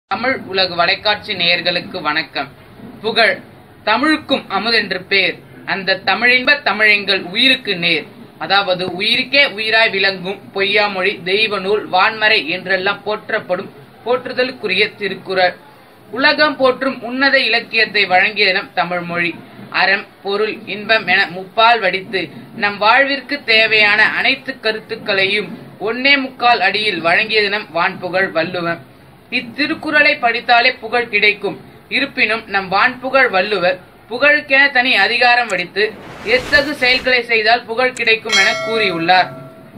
தமிழ் உலக வலைக்காட்சி நேயர்களுக்கு வணக்கம் புகழ் தமிழுக்கும் அமுதென்று பேர் அந்த தமிழின்ப தமிழெங்கள் உயிருக்கு நேர் அதாவது உயிருக்கே உயிராய் விளங்கும் பொய்யாமொழி தெய்வ நூல் வான்மறை என்றெல்லாம் போற்றப்படும் போற்றுதலுக்குரிய திருக்குறள் உலகம் போற்றும் உன்னத இலக்கியத்தை வழங்கிய நம் தமிழ் மொழி அறம் பொருள் இன்பம் என முப்பால் வடித்து நம் வாழ்விற்கு தேவையான அனைத்து கருத்துக்களையும் ஒன்னே முக்கால் அடியில் வழங்கிய தினம் வான்புகழ் வள்ளுவன் இத்திருக்குறளை படித்தாலே புகழ் கிடைக்கும் இருப்பினும் நம் வான்புகழ் வள்ளுவர் புகழுக்கென தனி அதிகாரம் வடித்து எத்தகு செயல்களை செய்தால் புகழ் கிடைக்கும் என கூறியுள்ளார்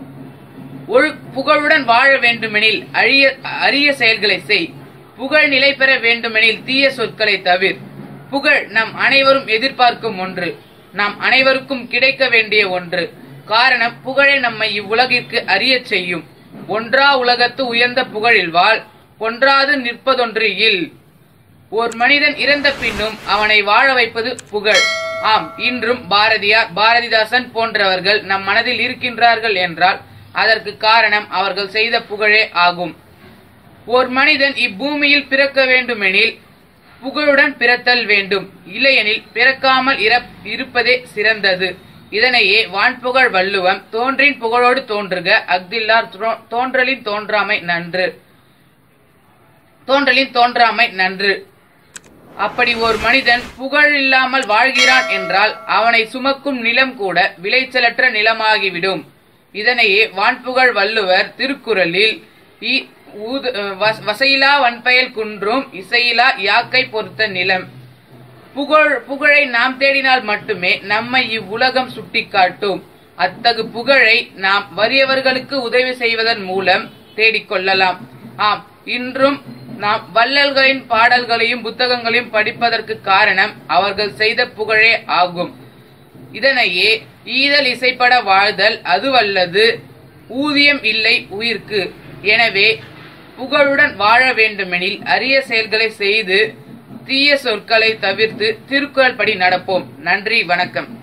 ஒழு புகழுடன் வாழ வேண்டுமெனில் அழிய அரிய செயல்களை செய் புகழ் நிலை பெற வேண்டுமெனில் தீய சொற்களை தவிர் புகழ் நம் அனைவரும் எதிர்பார்க்கும் ஒன்று நாம் அனைவருக்கும் கிடைக்க வேண்டிய ஒன்று காரணம் புகழே நம்மை இவ்வுலகிற்கு அறியச் செய்யும் ஒன்றா உலகத்து உயர்ந்த புகழில் வாழ் ஒன்றாது நிற்பதொன்று இல் ஓர் மனிதன் இறந்த பின்னும் அவனை வாழ வைப்பது புகழ் ஆம் இன்றும் பாரதியார் பாரதிதாசன் போன்றவர்கள் நம் மனதில் இருக்கின்றார்கள் என்றால் அதற்கு காரணம் அவர்கள் செய்த புகழே ஆகும் ஓர் மனிதன் இப்பூமியில் பிறக்க வேண்டுமெனில் புகழுடன் பிறத்தல் வேண்டும் இல்லையெனில் பிறக்காமல் இறப்- இருப்பதே சிறந்தது இதனையே வான்புகழ் வள்ளுவம் தோன்றின் புகழோடு தோன்றுக அஃதில்லார் தோ- தோன்றலின் தோன்றாமை நன்று தோன்றலின் தோன்றாமை நன்று அப்படி ஒரு மனிதன் புகழ் இல்லாமல் வாழ்கிறான் என்றால் அவனை சுமக்கும் நிலம் கூட விளைச்சலற்ற நிலமாகிவிடும் இதனையே வான்புகழ் வள்ளுவர் திருக்குறளில் இ- ஊது- வஸ்- வசையிலா வன்பயல் குன்றும் இசையிலா யாக்கை பொறுத்த நிலம் புகழ் புகழை நாம் தேடினால் மட்டுமே நம்மை இவ்வுலகம் சுட்டிக்காட்டும் அத்தகு புகழை நாம் வறியவர்களுக்கு உதவி செய்வதன் மூலம் தேடிக்கொள்ளலாம் ஆம் இன்றும் நாம் வள்ளல்களின் பாடல்களையும் புத்தகங்களையும் படிப்பதற்கு காரணம் அவர்கள் செய்த புகழே ஆகும் இதனையே ஈதல் இசைப்பட வாழ்தல் அதுவல்லது ஊதியம் இல்லை உயிர்க்கு எனவே புகழுடன் வாழ வேண்டுமெனில் அரிய செயல்களை செய்து தீய சொற்களை தவிர்த்து திருக்குறள் படி நடப்போம் நன்றி வணக்கம்